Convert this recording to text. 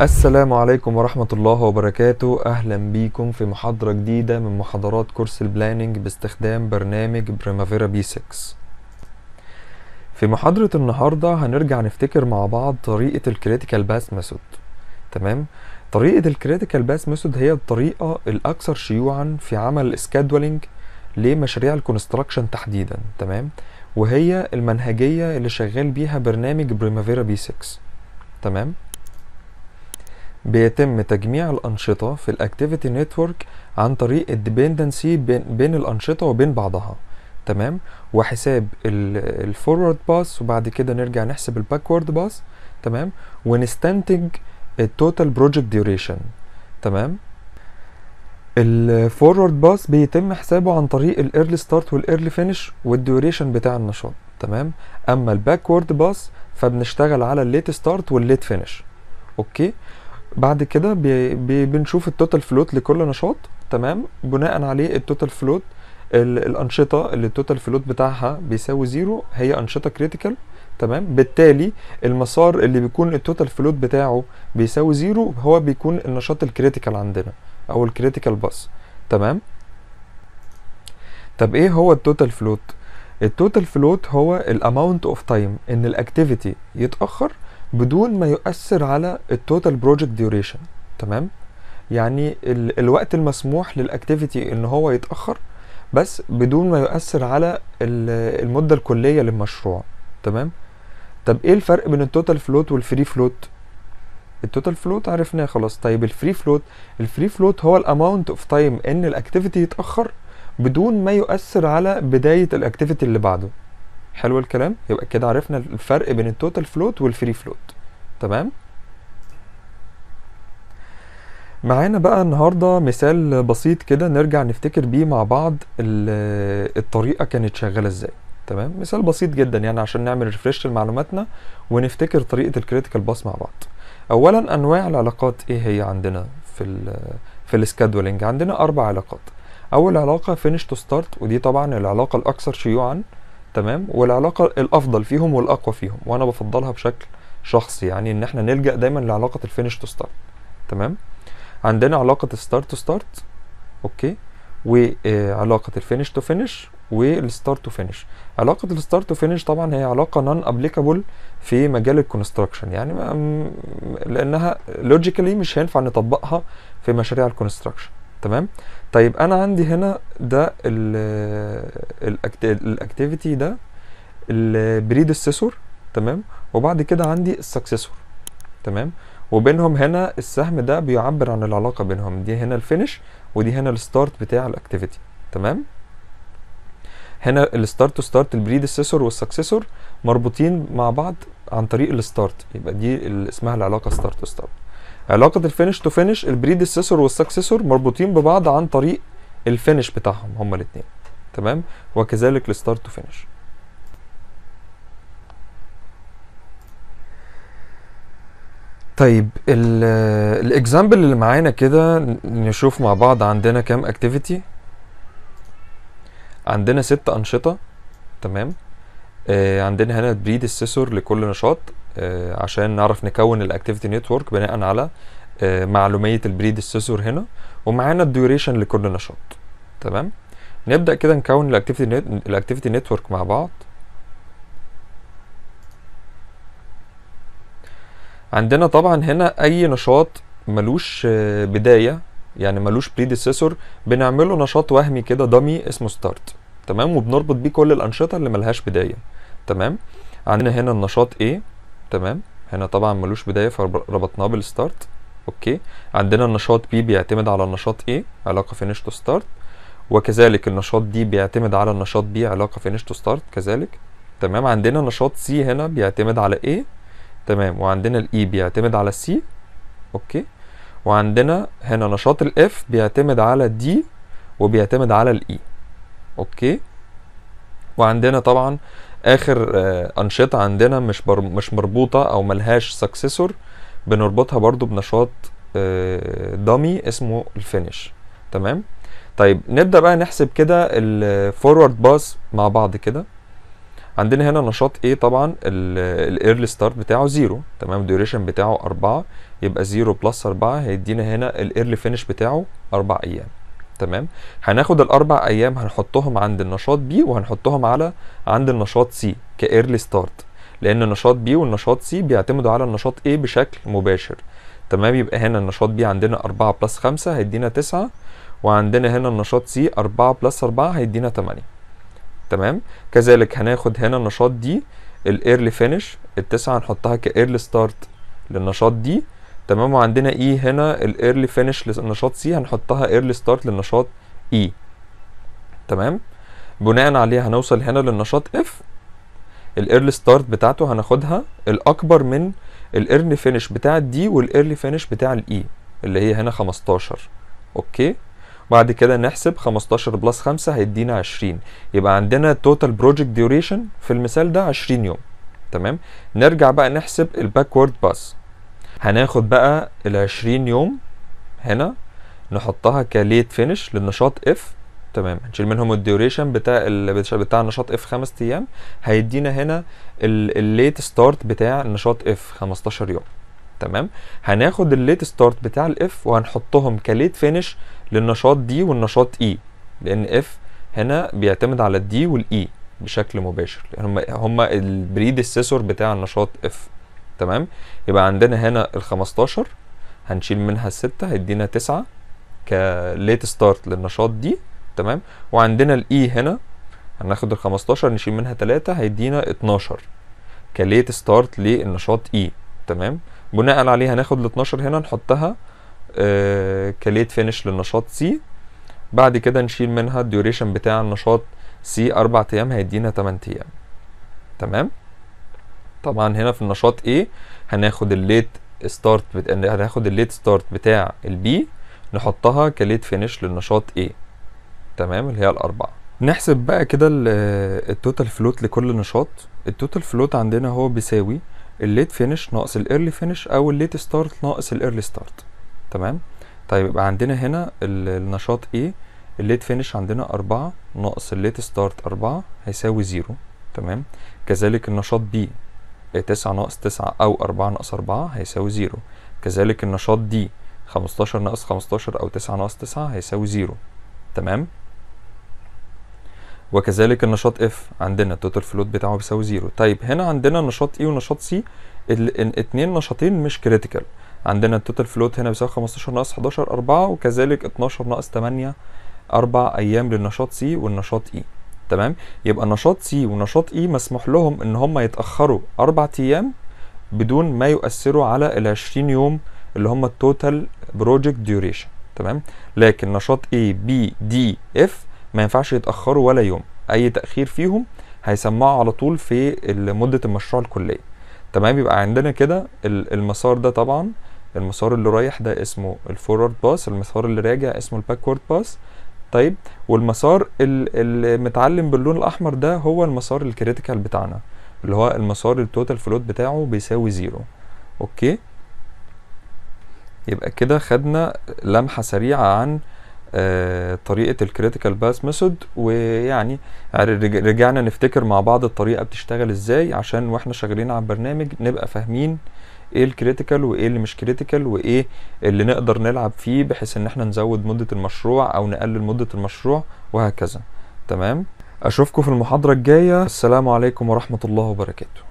السلام عليكم ورحمة الله وبركاته أهلا بيكم في محاضرة جديدة من محاضرات كورس البلاننج باستخدام برنامج بريمافيرا بي 6 في محاضرة النهاردة هنرجع نفتكر مع بعض طريقة الكريتيكال باس ميثود تمام طريقة الكريتيكال باس ميثود هي الطريقة الأكثر شيوعا في عمل سكادولينج لمشاريع الكونستراكشن تحديدا تمام وهي المنهجية اللي شغال بيها برنامج بريمافيرا بي 6 تمام بيتم تجميع الأنشطة في الأكتيفيتي نتورك عن طريق الديبندنسي بين, بين الأنشطة وبين بعضها تمام وحساب الفورورد باس وبعد كده نرجع نحسب الباكورد باس تمام ونستنتج التوتال بروجكت ديوريشن تمام الفورورد باس بيتم حسابه عن طريق الايرلي ستارت والايرلي فينش والديوريشن بتاع النشاط تمام اما الباكورد باس فبنشتغل على الليت ستارت والليت فينش اوكي بعد كده بي بي بنشوف التوتال فلوت لكل نشاط تمام بناء عليه التوتال فلوت الانشطه اللي التوتال فلوت بتاعها بيساوي زيرو هي انشطه كريتيكال تمام بالتالي المسار اللي بيكون التوتال فلوت بتاعه بيساوي زيرو هو بيكون النشاط الكريتيكال عندنا او الكريتيكال باس تمام طب ايه هو التوتال فلوت التوتال فلوت هو الاماونت اوف تايم ان الاكتيفيتي يتاخر بدون ما يؤثر على التوتال بروجكت ديوريشن تمام يعني ال الوقت المسموح للاكتيفيتي ان هو يتاخر بس بدون ما يؤثر على المده الكليه للمشروع تمام طب ايه الفرق بين التوتال فلوت والفري فلوت التوتال فلوت عرفناه خلاص طيب الفري فلوت الفري فلوت هو الاماونت اوف تايم ان الاكتيفيتي يتاخر بدون ما يؤثر على بدايه الاكتيفيتي اللي بعده حلو الكلام يبقى كده عرفنا الفرق بين التوتال فلوت والفري فلوت تمام معانا بقى النهارده مثال بسيط كده نرجع نفتكر بيه مع بعض الطريقه كانت شغاله ازاي تمام مثال بسيط جدا يعني عشان نعمل ريفريش لمعلوماتنا ونفتكر طريقه الكريتيكال باس مع بعض اولا انواع العلاقات ايه هي عندنا في ال في السكادولينج عندنا اربع علاقات اول علاقه فينش تو ستارت ودي طبعا العلاقه الاكثر شيوعا تمام والعلاقه الافضل فيهم والاقوى فيهم وانا بفضلها بشكل شخصي يعني ان احنا نلجا دايما لعلاقه الفينش تو ستارت تمام عندنا علاقه ستارت تو ستارت اوكي وعلاقه الفينش تو فينش والستارت تو فينش علاقه الستارت تو فينش طبعا هي علاقه نون ابليكابل في مجال الكونستراكشن يعني لانها لوجيكالي مش هينفع نطبقها في مشاريع الكونستراكشن تمام طيب انا عندي هنا ده الاكتيفيتي ده البريدسيسور تمام وبعد كده عندي السكسيسور تمام وبينهم هنا السهم ده بيعبر عن العلاقه بينهم دي هنا الفينش ودي هنا الستارت بتاع الاكتيفيتي تمام هنا الستارت تو ستارت البريدسيسور والسكسيسور مربوطين مع بعض عن طريق الستارت يبقى دي اللي اسمها العلاقه ستارت تو ستارت علاقة الفينش تو فينش البريدسيسور والسكسيسور مربوطين ببعض عن طريق الفينش بتاعهم هما الاثنين تمام وكذلك الستارت تو فينش طيب الاكزامبل اللي معانا كده نشوف مع بعض عندنا كام اكتيفيتي عندنا ست انشطة تمام آه عندنا هنا بريدسيسور لكل نشاط آه عشان نعرف نكون الاكتيفيتي نتورك بناء على آه معلوميه البريدسيسور هنا ومعانا الديوريشن لكل نشاط تمام نبدا كده نكون الاكتيفيتي نت... الاكتيفيتي نتورك مع بعض عندنا طبعا هنا اي نشاط ملوش بدايه يعني ملوش بريدسيسور بنعمله نشاط وهمي كده دمي اسمه ستارت تمام وبنربط بيه كل الانشطه اللي ملهاش بدايه تمام عندنا هنا النشاط A تمام هنا طبعا ملوش بدايه فربطناه بالستارت اوكي عندنا النشاط B بيعتمد على النشاط A علاقه فينش تو ستارت وكذلك النشاط D بيعتمد على النشاط B علاقه فينش تو ستارت كذلك تمام عندنا نشاط C هنا بيعتمد على A تمام وعندنا الاي بيعتمد على السي اوكي وعندنا هنا نشاط الاف بيعتمد على الدي وبيعتمد على الاي اوكي وعندنا طبعا اخر انشطه عندنا مش بر... مش مربوطه او ملهاش سكسيسور بنربطها برضو بنشاط دامي اسمه الفينش تمام طيب نبدا بقى نحسب كده الفورورد باس مع بعض كده عندنا هنا نشاط A طبعا الايرلي ستارت بتاعه زيرو تمام الديوريشن بتاعه أربعة يبقى زيرو بلس أربعة هيدينا هنا الايرلي فينش بتاعه أربع أيام تمام هناخد الأربع أيام هنحطهم عند النشاط B وهنحطهم على عند النشاط C كايرلي ستارت لأن النشاط B والنشاط C بيعتمدوا على النشاط A بشكل مباشر تمام يبقى هنا النشاط B عندنا أربعة بلس خمسة هيدينا تسعة وعندنا هنا النشاط C أربعة بلس أربعة هيدينا تمانية تمام كذلك هناخد هنا النشاط دي الايرلي فينش التسعة هنحطها كايرلي ستارت للنشاط دي تمام وعندنا اي هنا الايرلي فينش للنشاط سي هنحطها ايرلي ستارت للنشاط اي تمام بناء عليها هنوصل هنا للنشاط اف الايرلي ستارت بتاعته هناخدها الاكبر من الايرلي فينش بتاع الدي والايرلي فينش بتاع الاي اللي هي هنا 15 اوكي بعد كده نحسب 15 بلس 5 هيدينا 20 يبقى عندنا توتال بروجكت ديوريشن في المثال ده 20 يوم تمام نرجع بقى نحسب الباكورد باس هناخد بقى ال 20 يوم هنا نحطها كليت فينش للنشاط اف تمام هنشيل منهم الديوريشن بتاع ال بتاع النشاط اف 5 ايام هيدينا هنا الليت ستارت بتاع النشاط اف 15 يوم تمام هناخد الليت ستارت بتاع الاف وهنحطهم كليت فينش للنشاط دي والنشاط اي لان اف هنا بيعتمد على الدي والاي بشكل مباشر لان هم هم البريديسيسور بتاع النشاط اف تمام يبقى عندنا هنا ال 15 هنشيل منها الستة هيدينا تسعة كليت ستارت للنشاط دي تمام وعندنا الاي هنا هناخد ال 15 نشيل منها 3 هيدينا 12 كليت ستارت للنشاط اي تمام بناء عليه هناخد ال 12 هنا نحطها آه كليت فينش للنشاط سي بعد كده نشيل منها الديوريشن بتاع النشاط سي أربع أيام هيدينا 8 أيام تمام طبعا هنا في النشاط A هناخد الليت ستارت بت... هناخد الليت ستارت بتاع البي نحطها كليت فينش للنشاط A تمام اللي هي الأربعة نحسب بقى كده التوتال فلوت لكل نشاط التوتال فلوت عندنا هو بيساوي الليت فينش ناقص الايرلي فينش او الليت ستارت ناقص الايرلي ستارت تمام طيب يبقى عندنا هنا النشاط A الليت فينش عندنا أربعة ناقص الليت ستارت أربعة هيساوي زيرو تمام كذلك النشاط B تسعة ناقص تسعة أو أربعة ناقص أربعة هيساوي زيرو كذلك النشاط D خمستاشر ناقص خمستاشر أو تسعة ناقص تسعة هيساوي زيرو تمام وكذلك النشاط F عندنا التوتال فلوت بتاعه بيساوي زيرو طيب هنا عندنا نشاط E ونشاط C الاتنين نشاطين مش كريتيكال عندنا التوتال فلوت هنا بيساوي 15 ناقص 11 4 وكذلك 12 ناقص 8 أربع أيام للنشاط C والنشاط E تمام يبقى نشاط C ونشاط E مسموح لهم إن هم يتأخروا أربع أيام بدون ما يؤثروا على ال 20 يوم اللي هم التوتال بروجكت ديوريشن تمام لكن نشاط A B D F ما ينفعش يتأخروا ولا يوم أي تأخير فيهم هيسمعوا على طول في مدة المشروع الكلية تمام يبقى عندنا كده المسار ده طبعا المسار اللي رايح ده اسمه الفورورد باس المسار اللي راجع اسمه الباكورد باس طيب والمسار اللي متعلم باللون الاحمر ده هو المسار الكريتيكال بتاعنا اللي هو المسار التوتال فلوت بتاعه بيساوي زيرو اوكي يبقى كده خدنا لمحة سريعة عن آه طريقة الكريتيكال باس ميثود ويعني رجعنا نفتكر مع بعض الطريقة بتشتغل ازاي عشان واحنا شغالين على البرنامج نبقى فاهمين ايه الكريتيكال وايه اللي مش كريتيكال وايه اللي نقدر نلعب فيه بحيث ان احنا نزود مدة المشروع او نقلل مدة المشروع وهكذا تمام اشوفكم في المحاضرة الجاية السلام عليكم ورحمة الله وبركاته